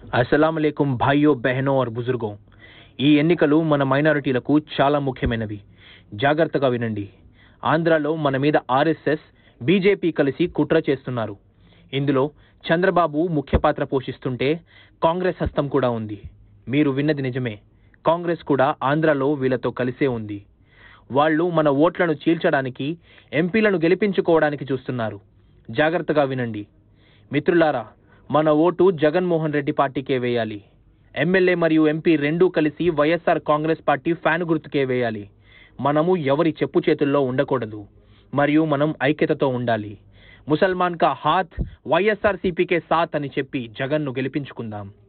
అస్సలం అలైకుం భాయ్యో బెహనో और బుజుర్గో ఈ ఎన్నికలు మన మైనారిటీలకు చాలా ముఖ్యమైనవి జాగ్రత్తగా వినండి ఆంధ్రాలో మన మీద ఆర్ఎస్ఎస్ బీజేపీ కలిసి కుట్ర చేస్తున్నారు ఇందులో చంద్రబాబు ముఖ్య పాత్ర పోషిస్తుంటే కాంగ్రెస్ హస్తం కూడా ఉంది మీరు విన్నది నిజమే కాంగ్రెస్ కూడా ఆంధ్రాలో వీళ్ళతో కలిసే ఉంది వాళ్ళు మన ఓట్లను చీల్చడానికి ఎంపీలను గెలిపించుకోవడానికి చూస్తున్నారు జాగ్రత్తగా వినండి మిత్రులారా మన ఓటు జగన్మోహన్ రెడ్డి పార్టీకే వేయాలి ఎమ్మెల్యే మరియు ఎంపీ రెండూ కలిసి వైఎస్ఆర్ కాంగ్రెస్ పార్టీ ఫ్యాన్ గుర్తుకే వేయాలి మనము ఎవరి చెప్పు చేతుల్లో ఉండకూడదు మరియు మనం ఐక్యతతో ఉండాలి ముసల్మాన్ కా హాత్ వైఎస్ఆర్ సిపికే సాత్ అని చెప్పి జగన్ను గెలిపించుకుందాం